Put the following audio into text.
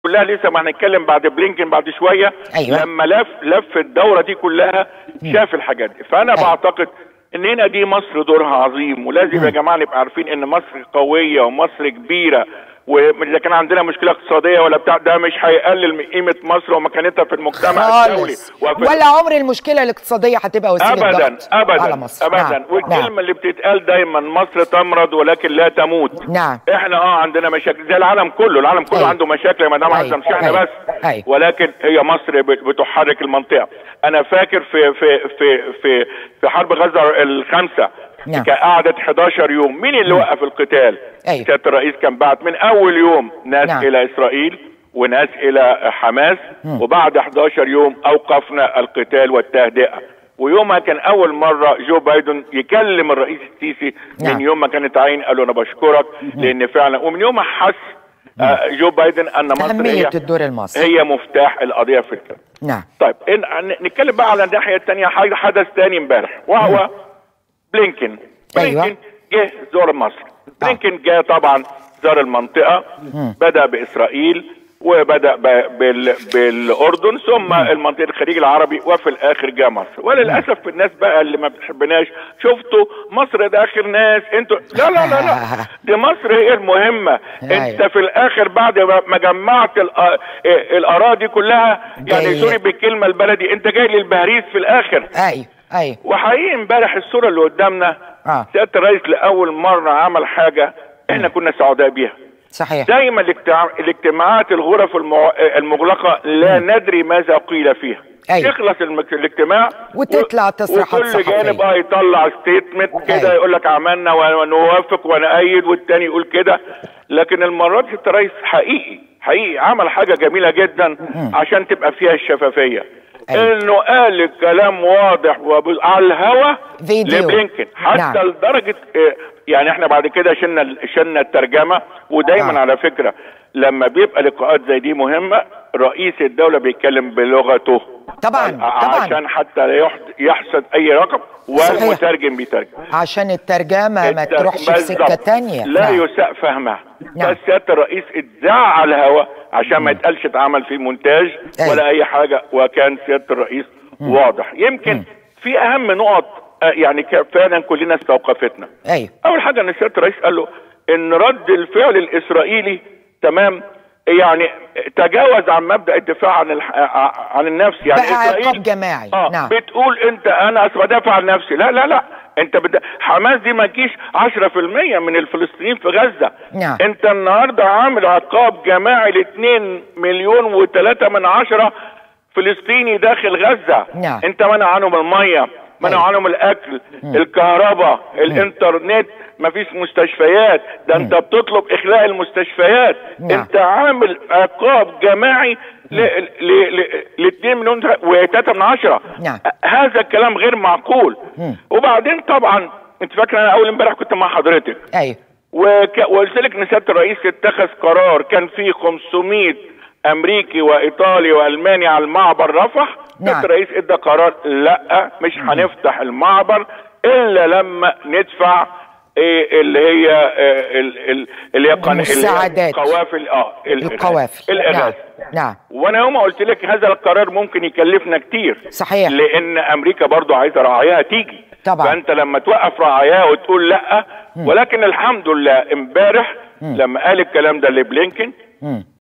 كلها لسه ما هنتكلم بعد بلينكن بعد شويه أيوة. لما لف لف الدوره دي كلها شاف الحاجات دي فانا أيوة. بعتقد ان هنا دي مصر دورها عظيم ولازم يا جماعه نبقى عارفين ان مصر قويه ومصر كبيره واذا كان عندنا مشكله اقتصاديه ولا بتاع ده مش هيقلل من قيمه مصر ومكانتها في المجتمع الدولي خالص وفي ولا عمر المشكله الاقتصاديه هتبقى وسيله ابدا ضغط على ابدا مصر ابدا نعم. والكلمه نعم. اللي بتتقال دايما مصر تمرض ولكن لا تموت نعم. احنا اه عندنا مشاكل زي العالم كله العالم كله أيوة. عنده مشاكل يا مدام أيوة. عزه مش احنا أيوة. بس أيوة. ولكن هي مصر بت- بتحرك المنطقه انا فاكر في في في في في حرب غزه الخامسه نعم. كان قعدت 11 يوم مين اللي وقف القتال أيوة. سياده الرئيس كان بعت من اول يوم ناس نعم. الى اسرائيل وناس الى حماس وبعد 11 يوم اوقفنا القتال والتهدئه ويومها كان اول مره جو بايدن يكلم الرئيس السيسي نعم. من يوم ما كانت عين قال له انا بشكرك لان فعلا ومن يومها حس آه، جو بايدن ان مصر اهميه هي الدور المصري هي مفتاح القضيه في الكلام نعم طيب إن ن- نتكلم بقى على الناحيه الثانيه حاجه حدث ثاني امبارح وهو بلينكن أيوة. بلينكن جه زار مصر بلينكن جاء طبعا زار المنطقه بدا باسرائيل وبدا ب- بال... بالاردن ثم المنطقه الخليج العربي وفي الاخر جاء مصر وللاسف الناس بقى اللي ما بتحبناش شفتوا مصر ده اخر ناس انتوا لا لا لا لا دي مصر هي المهمه انت أيوة. في الاخر بعد ما ما جمعت الأ- الاراضي كلها يعني جاي. سوري بالكلمه البلدي انت جاي للبهريز في الاخر ايوه ايوه وحقيقي امبارح الصوره اللي قدامنا آه. سياده الرئيس لاول مره عمل حاجه احنا كنا سعداء بيها صحيح دايما الاجتماع- الاجتماعات الغرف المع... المغلقه لا ندري ماذا قيل فيها أيوة. يخلص المك... الاجتماع وتطلع و- تصريحات وكل صحفية. جانب اه يطلع ستيتمنت كده أيوة. يقول لك عملنا ونوافق ونأيد والتاني يقول كده لكن المرات دي الرئيس حقيقي حقيقي عمل حاجه جميله جدا عشان تبقى فيها الشفافيه أيوة. انه قال الكلام واضح وب- على الهوا فيديو. لبلينكن حتى نعم. لدرجه آه، يعني احنا بعد كده شلنا شلنا الترجمه ودايما آه. على فكره لما بيبقى لقاءات زي دي مهمه رئيس الدوله بيتكلم بلغته طبعاً، ع- طبعاً. عشان حتى لا يحد- يحصد اي رقم صحيح. والمترجم بيترجم عشان الترجمه ما الت- تروحش في سكه بالظبط. تانية لا نعم. يساء فهمها نعم. بس سياده الرئيس اتذاع على الهوا عشان ما يتقالش اتعمل فيه مونتاج أيوة. ولا اي حاجه وكان سياده الرئيس واضح يمكن في اهم نقط آه، يعني ك- فعلا كلنا استوقفتنا ايوه اول حاجه ان سياده الرئيس قال له ان رد الفعل الاسرائيلي تمام يعني تجاوز عن مبدا الدفاع عن الح... عن النفس يعني بقى عقاب جماعي اه نعم بتقول انت انا اصل بدافع عن نفسي لا لا لا انت بد... حماس دي ما تجيش 10% من الفلسطينيين في غزه نعم. انت النهارده عامل عقاب جماعي ل 2 مليون و3 من عشرة فلسطيني داخل غزه نعم. انت منع عنهم الميه منع أيوة. عنهم الاكل الكهرباء الانترنت مفيش مستشفيات ده انت بتطلب اخلاء المستشفيات نعم. انت عامل عقاب جماعي ل ل ل 2 مليون و3 من عشرة نعم. هذا الكلام غير معقول مم. وبعدين طبعا انت فاكر انا اول امبارح كنت مع حضرتك ايوه وك... وقلت لك ان سياده الرئيس اتخذ قرار كان فيه 500 امريكي وايطالي والماني على المعبر رفح نعم. سياده الرئيس ادى قرار لا مش هنفتح المعبر الا لما ندفع إيه اللي هي آه، ال- ال- اللي هي قن- اللي هي المساعدات. القوافل اه ال- القوافل نعم الاغاثه نعم وانا يوم قلت لك هذا القرار ممكن يكلفنا كتير صحيح. لان امريكا برضو عايزه رعاياها تيجي طبعا. فانت لما توقف رعاياها وتقول لا ولكن الحمد لله امبارح لما قال الكلام ده لبلينكن مم.